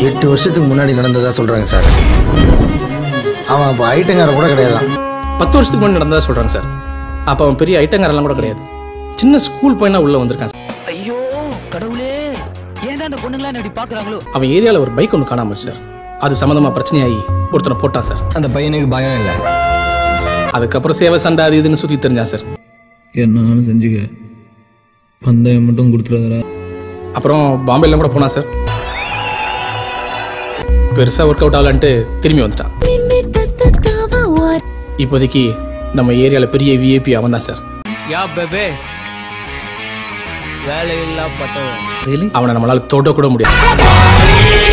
எட்டு வருஷத்துக்கு முன்னாடி நடந்ததா சொல்றாங்க சார் அவன் அப்போ ஐட்டங்கார கூட கிடையாதான் பத்து வருஷத்துக்கு முன்னாடி நடந்ததா சொல்றாங்க சார் அப்ப அவன் பெரிய ஐட்டங்காரெல்லாம் கூட கிடையாது சின்ன ஸ்கூல் பையனா உள்ள வந்திருக்கான் சார். ஐயோ கடவுளே ஏன்டா அந்த பொண்ணுங்களா இப்படி பாக்குறாங்களோ அவன் ஏரியால ஒரு பைக் ஒன்று காணாம போச்சு சார் அது சம்மந்தமா பிரச்சனையாகி ஒருத்தனை போட்டான் சார் அந்த பையனுக்கு பயம் இல்லை அதுக்கப்புறம் சேவை சண்டை அது இதுன்னு சுத்தி தெரிஞ்சான் சார் என்னாலும் செஞ்சுக்க பந்தயம் மட்டும் கொடுத்துறாதடா அப்புறம் பாம்பேலாம் கூட போனான் சார் பெருசா ஒர்க் அவுட் ஆகலான்ட்டு திரும்பி வந்துட்டான் இப்போதைக்கு நம்ம ஏரியால பெரிய விஐபி அவன் தான் சார் யா பேபே வேலையில்லா பட்டவன் அவனை நம்மளால தொட கூட முடியாது